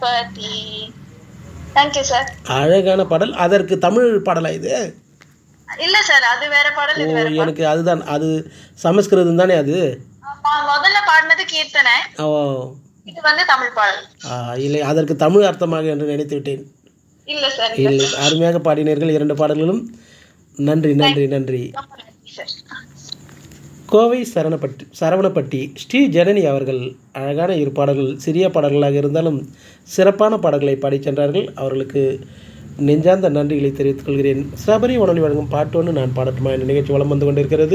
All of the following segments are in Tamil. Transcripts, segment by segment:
கணபதி தேங்க்யூ சார் அழகான பாடல் அதற்கு தமிழ் பாடலா இது இல்ல சார் அது வேற பாடல் ஓ இது வேற பாடல் எனக்கு அதுதான் அது சமஸ்கிருதம் தானே அது ஆமா, முதல்ல பாடினது கீர்த்தனை ஓ இது வந்து தமிழ் பாடல் ஆ, இல்லை அதற்கு தமிழ் அர்த்தமாக என்று நினைத்து விட்டேன் இல்ல சார் இல்லை அருமையாக பாடினீர்கள் இரண்டு பாடல்களும் நன்றி நன்றி நன்றி ரொம்ப நன்றி சார் கோவை சரணப்பட்டி சரவணப்பட்டி ஸ்ரீ ஜனனி அவர்கள் அழகான இரு பாடல்கள் சிறிய பாடல்களாக இருந்தாலும் சிறப்பான பாடல்களை பாடிச் சென்றார்கள் அவர்களுக்கு நெஞ்சார்ந்த நன்றிகளை தெரிவித்துக் கொள்கிறேன் சபரி உணவு வழங்கும் பாட்டோன்னு நான் பாடட்டுமா என்ற நிகழ்ச்சி வளம் வந்து கொண்டிருக்கிறது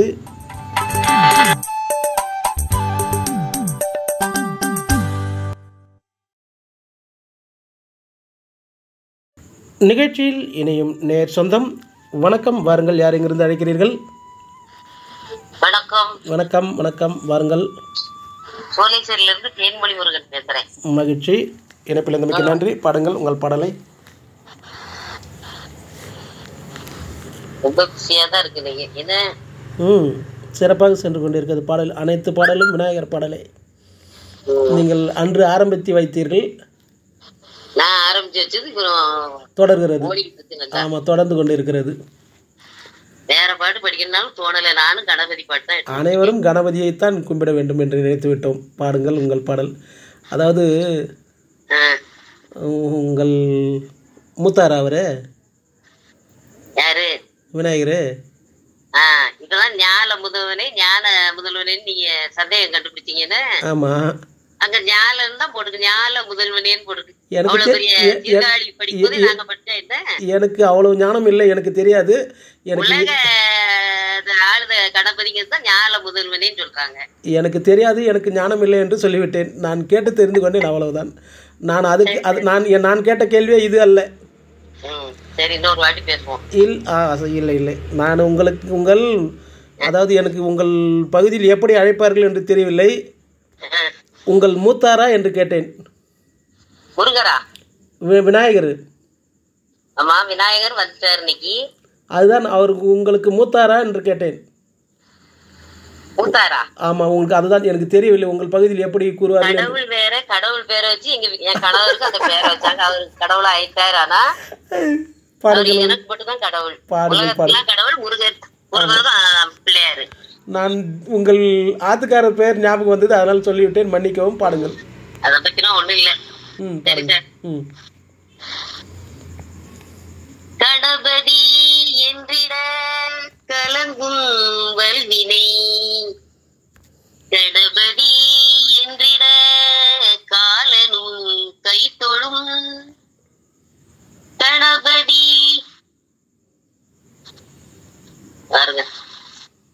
நிகழ்ச்சியில் இணையும் நேர் சொந்தம் வணக்கம் வாருங்கள் யார் எங்கிருந்து அழைக்கிறீர்கள் வணக்கம் வணக்கம் வணக்கம் வாருங்கள் சோழேஸ்வரில இருந்து தேன்மொழி முருகன் பேசுறேன் மகிழ்ச்சி இணைப்பில் மிக்க நன்றி பாடுங்கள் உங்கள் பாடலை ரொம்ப குஷியா தான் இருக்கு நீங்க என்ன ம் சிறப்பாக சென்று கொண்டிருக்கிறது பாடல் அனைத்து பாடலும் விநாயகர் பாடலே நீங்கள் அன்று ஆரம்பித்து வைத்தீர்கள் நான் ஆரம்பிச்சு வச்சது இவரும் தொடர்கிறது ஓடிட்டு இருக்குங்க ஆமாம் தொடர்ந்து கொண்டு இருக்கிறது வேற பாட்டு படிக்கணும்னாலும் தோணலை நானும் கணபதி பாட்டு தான் எடுத்தேன். அனைவரும் கணபதியைத்தான் கும்பிட வேண்டும் என்று நினைத்து விட்டோம் பாடுங்கள் உங்கள் பாடல் அதாவது ஆ, உங்கள் மூத்தார் அவரு யாரு விநாயகர் ஆ இதெல்லாம் ஞான முதல்வனே ஞான முதல்வனே நீங்க சந்தேகம் கண்டுபிடிச்சீங்கன்னு ஆமாம் அங்க ஞானம் தான் போட்டுக்கு ஞான முதல்வனேன்னு போட்டுக்கு எனக்கு அவ்வளவு தெ- பெரிய எ- எ- தீர்காழி படிக்கும்போது நாங்க படிச்சா என்ன எனக்கு அவ்வளவு ஞானம் இல்லை எனக்கு தெரியாது எனக்கு உலக இது ஆளுத கணபதிங்கிறது தான் ஞான முதல்வனேன்னு சொல்றாங்க எனக்கு தெரியாது எனக்கு ஞானம் இல்லை என்று சொல்லிவிட்டேன் நான் கேட்டு தெரிந்து கொண்டேன் அவ்வளவுதான் நான் அதுக்கு அது நான் நான் கேட்ட கேள்வியே இது அல்ல ம் சரி இன்னொரு வாட்டி பேசுவோம் இல் ஆ ச- இல்லை இல்லை நான் உங்களுக்கு உங்கள் அதாவது எனக்கு உங்கள் பகுதியில் எப்படி அழைப்பார்கள் என்று தெரியவில்லை உங்கள் மூத்தாரா என்று கேட்டேன் முருகரா வி- விநாயகர் ஆமா விநாயகர் வந்துட்டார் இன்னைக்கு அதுதான் அவர் உங்களுக்கு மூத்தாரா என்று கேட்டேன் மூத்தாரா ஆமாம் உங்களுக்கு அதுதான் எனக்கு தெரியவில்லை உங்கள் பகுதியில் எப்படி கூறுவார்கள் என்று. கடவுள் வேற கடவுள் பேரை வச்சு எங்க வீ- என் கணவருக்கு அந்த பேரை வச்சாங்க அவருக்கு கடவுளா ஆயிட்டாரு ஆனா அவரு பாருங்கள் எனக்கு மட்டும் தான் கடவுள் பாருங்கள், உலகத்துலாம் கடவுள் முருகர் முருகர் தான் பிள்ளையாரு நான் உங்கள் ஆத்துக்காரர் பெயர் ஞாபகம் வந்தது அதனால் சொல்லிவிட்டேன் மன்னிக்கவும் பாடுங்கள் அதை பத்திலாம் ஒண்ணும் இல்ல ம் சரி பாடுங்கள் சார் ம் கணபதி என்றிட கலங்கும் வல்வினை கணபதி என்றிட காலனும் கை தொழும் கணபதி பாருங்க